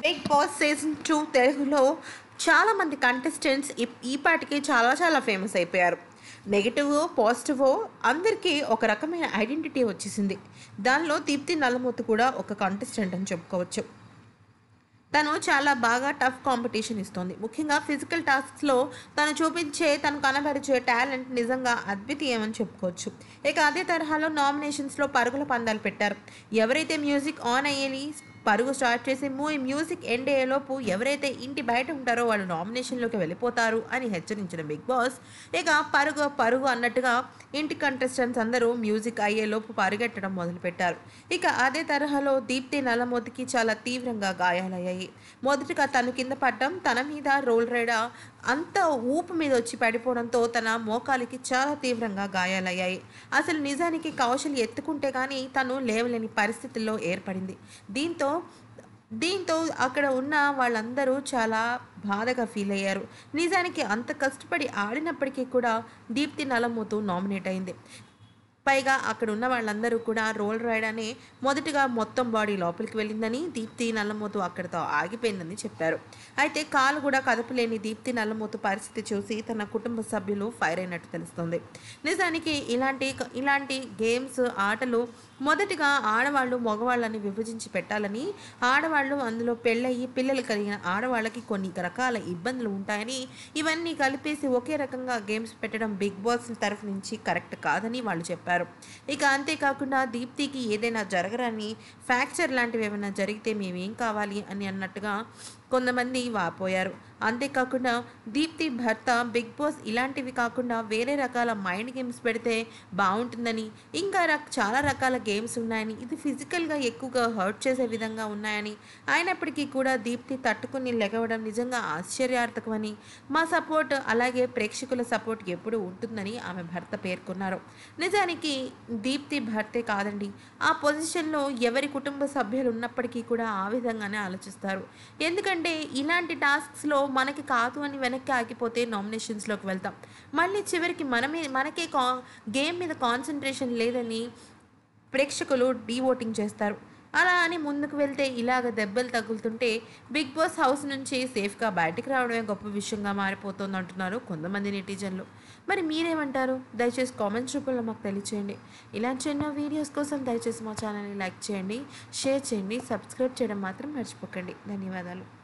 big boss season two తెలుగులో చాలామంది contestants ఈ పాటికి చాలా చాలా ఫేమస్ అయిపోయారు నెగిటివ్ పాజిటివ్ అందరికీ ఒక రకమైన ఐడెంటిటీ వచ్చేసింది దానిలో దీప్తి నల్లమూతి కూడా ఒక కంటెస్టెంట్ అని చెప్పుకోవచ్చు తను చాలా బాగా టఫ్ కాంపిటీషన్ ఇస్తుంది ముఖ్యంగా ఫిజికల్ టాస్క్స్లో తను చూపించే తను కనబరిచే టాలెంట్ నిజంగా అద్వితీయమని చెప్పుకోవచ్చు ఇక అదే తరహాలో నామినేషన్స్లో పరుగుల పందాలు పెట్టారు ఎవరైతే మ్యూజిక్ ఆన్ అయ్యేది పరుగు స్టార్ట్ చేసి మూవీ మ్యూజిక్ ఎండ్ అయ్యేలోపు ఎవరైతే ఇంటి బయట ఉంటారో వాళ్ళు నామినేషన్లోకి వెళ్ళిపోతారు అని హెచ్చరించిన బిగ్ బాస్ ఇక పరుగు పరుగు అన్నట్టుగా ఇంటి కంటెస్టెంట్స్ అందరూ మ్యూజిక్ అయ్యేలోపు పరుగెట్టడం మొదలుపెట్టారు ఇక అదే తరహాలో దీప్తి నల్లమోతికి చాలా తీవ్రంగా గాయాలయ్యాయి మొదటిగా తను కింద పడ్డం తన మీద రోల్ రైడా అంత ఊపు మీద వచ్చి పడిపోవడంతో తన మోకాలికి చాలా తీవ్రంగా గాయాలయ్యాయి అసలు నిజానికి కౌశల్ ఎత్తుకుంటే కానీ తను లేవలేని పరిస్థితుల్లో ఏర్పడింది దీంతో దీంతో అక్కడ ఉన్న వాళ్ళందరూ చాలా బాధగా ఫీల్ అయ్యారు నిజానికి అంత కష్టపడి ఆడినప్పటికీ కూడా దీప్తి నలమూతు నామినేట్ అయింది పైగా అక్కడ ఉన్న వాళ్ళందరూ కూడా రోల్ రైడ్ అనే మొదటగా మొత్తం బాడీ లోపలికి వెళ్ళిందని దీప్తి నల్లమూతు అక్కడితో ఆగిపోయిందని చెప్పారు అయితే కాలు కూడా కదపలేని దీప్తి నల్లమూతు పరిస్థితి చూసి తన కుటుంబ సభ్యులు ఫైర్ అయినట్టు తెలుస్తుంది నిజానికి ఇలాంటి ఇలాంటి గేమ్స్ ఆటలు మొదటిగా ఆడవాళ్ళు మగవాళ్ళని విభజించి పెట్టాలని ఆడవాళ్ళు అందులో పెళ్ళయి పిల్లలు కలిగిన ఆడవాళ్ళకి కొన్ని రకాల ఇబ్బందులు ఉంటాయని ఇవన్నీ కలిపేసి ఒకే రకంగా గేమ్స్ పెట్టడం బిగ్ బాస్ తరఫు నుంచి కరెక్ట్ కాదని వాళ్ళు చెప్పారు ఇక అంతేకాకుండా దీప్తికి ఏదైనా జరగరని ఫ్రాక్చర్ లాంటివి ఏమైనా జరిగితే మేమేం కావాలి అని అన్నట్టుగా కొంతమంది వాపోయారు అంతేకాకుండా దీప్తి భర్త బిగ్ బాస్ ఇలాంటివి కాకుండా వేరే రకాల మైండ్ గేమ్స్ పెడితే బాగుంటుందని ఇంకా రక్ చాలా రకాల గేమ్స్ ఉన్నాయని ఇది ఫిజికల్గా ఎక్కువగా హర్ట్ చేసే విధంగా ఉన్నాయని అయినప్పటికీ కూడా దీప్తి తట్టుకుని లెగవడం నిజంగా ఆశ్చర్యార్థకమని మా సపోర్ట్ అలాగే ప్రేక్షకుల సపోర్ట్ ఎప్పుడు ఉంటుందని ఆమె భర్త పేర్కొన్నారు నిజానికి దీప్తి భర్తే కాదండి ఆ పొజిషన్లో ఎవరి కుటుంబ సభ్యులు ఉన్నప్పటికీ కూడా ఆ విధంగానే ఆలోచిస్తారు ఎందుకంటే ఇలాంటి టాస్క్స్లో మనకి కాదు అని వెనక్కి ఆగిపోతే నామినేషన్స్లోకి వెళ్తాం మళ్ళీ చివరికి మనమే మనకే కా గేమ్ మీద కాన్సన్ట్రేషన్ లేదని ప్రేక్షకులు డీవోటింగ్ చేస్తారు అలా అని ముందుకు వెళ్తే ఇలాగ దెబ్బలు తగులుతుంటే బిగ్ బాస్ హౌస్ నుంచి సేఫ్గా బయటికి రావడమే గొప్ప విషయంగా మారిపోతుంది అంటున్నారు కొంతమంది నెటిజన్లు మరి మీరేమంటారు దయచేసి కామెంట్స్ రూపంలో మాకు తెలియచేయండి ఇలాంటి ఎన్నో వీడియోస్ కోసం దయచేసి మా ఛానల్ని లైక్ చేయండి షేర్ చేయండి సబ్స్క్రైబ్ చేయడం మాత్రం మర్చిపోకండి ధన్యవాదాలు